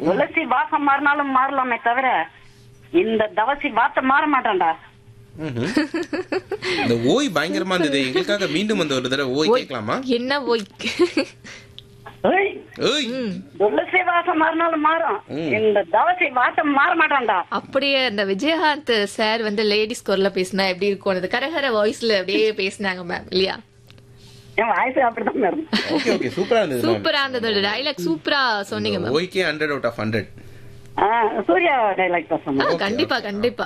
துளசி வாசம் மாறினாலும் மாறலாமே தவிர இந்த தவசி வார்த்தை மாற மாட்டான்டா ம்ஹும். இந்த ஓய் பயங்கரமா இருந்தது எங்களுக்காக மீண்டும் அந்த ஒரு தடவை ஓய் கேட்கலாமா என்ன ஓய் ஏய், ஓய் துளசி வாசம் மாறினாலும் மாறும் ம். இந்த தவசி வாசம் மாற மாட்டான்டா அப்படியே அந்த விஜயகாந்த் சார் வந்து லேடிஸ் குரல்ல பேசினா எப்படி இருக்கும் அந்த கரகர வாய்ஸ்ல அப்படியே பேசினாங்க மேம் இல்லையா என் வாய்ஸ் அப்படிதான் வரும் ஓகே ஓகே சூப்பரா இருந்தது மேம் சூப்பரா இருந்தது டைலாக் சூப்பரா சொன்னீங்க ma'am okay hundred out of hundred ah, Surya dialogue பேசணும் கண்டிப்பா கண்டிப்பா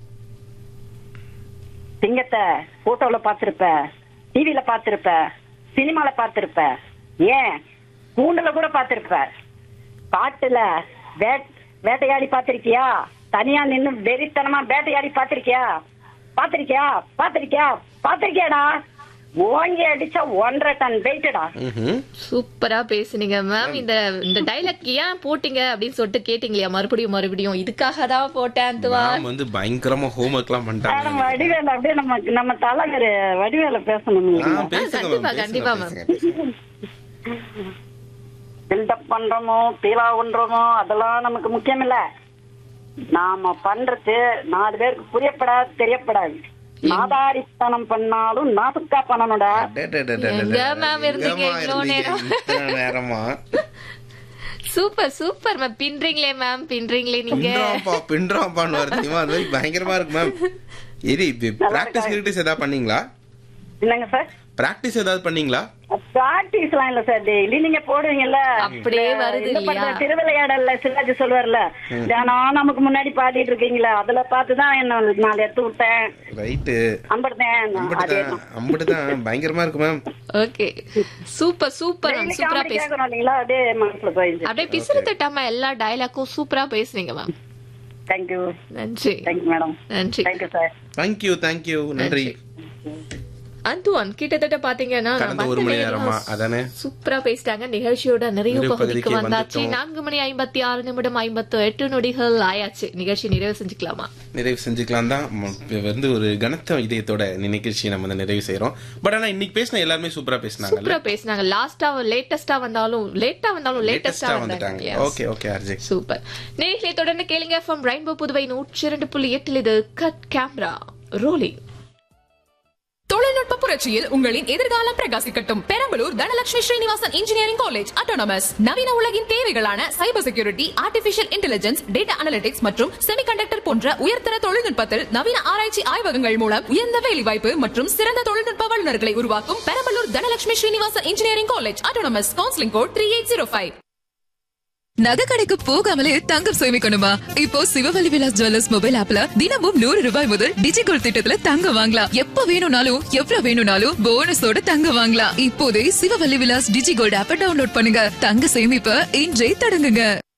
சிங்கத்தை போட்டோல பாத்திருப்ப டிவில பாத்திருப்ப சினிமால பாத்திருப்ப ஏன் கூண்டுல கூட பாத்திருப்ப காட்டுல வேட் வேட்டையாடி பாத்திருக்கியா தனியா நின்னு வெறித்தனமா வேட்டையாடி பாத்திருக்கியா பாத்திருக்கியா பாத்திருக்கியா பாத்திருக்கியாடா ஓங்கி அடிச்சா ஒன்றரை டன் வெயிட்டடா ம்ஹும். சூப்பரா பேசுனீங்க மேம் இந்த இந்த டைலாக் ஏன் போட்டீங்க அப்படின்னு சொல்லிட்டு கேட்டீங்களா மறுபடியும் மறுபடியும் இதுக்காக தான் போட்டேன் துவா மேம் வந்து பயங்கரமா ஹோம்ஒர்க் எல்லாம் பண்ணிட்டாங்க நம்ம வடிவேல அப்படியே நம்ம நம்ம தலைவர் வடிவேல பேசணும் ஆ, பேசுங்க கண்டிப்பா, மேம் கண்டிப்பா, பேசுங்க, பேசுங்க. பில்டப் பண்றோமோ பீலா பண்றோமோ அதெல்லாம் நமக்கு முக்கியம் இல்ல நாம பண்றது நாலு பேருக்கு புரியப்படாது தெரியப்படாது நாதாரித்தனம் பண்ணாலும் நாசுக்கா பண்ணணும்டா அடடடடடட. எங்க மேம் இருந்தீங்க எங்கம்மா இவ்வளவு இருந்தீங்க நேரம்? இத்தனை நேரமா சூப்பர் சூப்பர் மேம் பின்றீங்களே மேம் பின்றீங்களே நீங்க பின்றாம்பா பின்றாம்பான்னு வருது தெரியுமா? அது மாதிரி பயங்கரமா இருக்கு மேம் இது பிராக்டிஸ் கிரிட்டிஸ் ஏதாவது பண்ணீங்களா என்னங்க சார் பிராக்டிஸ் ஏதாவது பண்ணீங்களா பிராக்டிஸ் எல்லாம் இல்ல சார் டெய்லி நீங்க போடுவீங்கல்ல அப்படியே வருது இந்த இல்லையா? படத்துல திருவிளையாடல்ல சிவாஜி சொல்லுவார்ல தினம் நமக்கு முன்னாடி பாடிட்டு இருக்கீங்களா அதுல பார்த்துதான் என்ன நான் எடுத்து விட்டேன் ரைட்டு அம்படுத்தேன் அதே அம்புட்டுதான் அம்புட்டுதான் பயங்கரமா இருக்கு ma'am okay super super ma'am daily சூப்பரா காமெடி பேசு கேட்கணும் இல்லைங்களா அப்படியே மனசுல போயிடுச்சு அப்படியே பிசுறு தட்டாம எல்லா டைலாக்கும் சூப்பரா பேசுனீங்க மேம் தேங்க்யூ நன்றி தேங்க்யூ மேடம் நன்றி தேங்க்யூ சார் தேங்க்யூ தேங்க்யூ நன்றி அந்துவான் கிட்டத்தட்ட பாத்தீங்கன்னா கடந்த நம்ம ஒரு மணி வந்த நேரமா நேரம் அதானே சூப்பரா பேசிட்டாங்க நிகழ்ச்சியோட நிறைவு நிறைவு பகுதிக்கு பகுதிக்கு வந்தாச்சு வந்துட்டோம். நான்கு மணி ஐம்பத்தி ஆறு நிமிடம் ஐம்பத்து எட்டு நொடிகள் ஆயாச்சு நிகழ்ச்சி நிறைவு செஞ்சுக்கலாமா நிறைவு செஞ்சுக்கலாம் தான் ம- இப்ப வந்து ஒரு கனத்த இதயத்தோட இந்த நிகழ்ச்சியை நம்ம வந்து நிறைவு செய்யறோம் பட் ஆனா இன்னைக்கு பேசின எல்லாருமே சூப்பரா பேசினாங்கல்ல சூப்பரா பேசினாங்க லாஸ்டா லேட்டஸ்டா வந்தாலும் லேட்டா வந்தாலும் லேட்டஸ்டா லேட்டஸ்டா வந்தாங்க வந்துட்டாங்க Yes. ஓகே ஓகே அர்ஜய் சூப்பர் நேர்களை தொடர்ந்து கேளுங்க ஃப்ரம் ரெயின்போ புதுவை நூற்றி இரண்டு புள்ளி எட்டில் இது கட் கேமரா ரோலிங் தொழில்நுட்ப புரட்சியில் உங்களின் எதிர்காலம் பிரகாசிக்கட்டும் Perambalur Dhanalakshmi Srinivasan engineering college autonomous நவீன உலகின் தேவைகளான cyber security artificial intelligence data analytics மற்றும் செமிகண்டக்டர் போன்ற உயர்தர தொழில்நுட்பத்தில் நவீன ஆராய்ச்சி ஆய்வகங்கள் மூலம் உயர்ந்த வேலைவாய்ப்பு மற்றும் சிறந்த தொழில்நுட்ப வல்லுநர்களை உருவாக்கும் Perambalur Dhanalakshmi Srinivasan engineering college autonomous counselling code three eight zero five நகை கடைக்கு போகாமலே தங்கம் சேமிக்கணுமா இப்போ சிவவல்லி விலாஸ் ஜுவல்லர்ஸ் மொபைல் ஆப்ல தினமும் நூறு ரூபாய் முதல் டிஜிகோல் திட்டத்துல தங்கம் வாங்கலாம் எப்ப வேணும்னாலும் எவ்வளவு வேணும்னாலும் போனஸோட தங்கம் வாங்கலாம் இப்போதே சிவவல்லி விலாஸ் டிஜிகோல்ட் ஆப்பை டவுன்லோட் பண்ணுங்க தங்க சேமிப்ப இன்றே தொடங்குங்க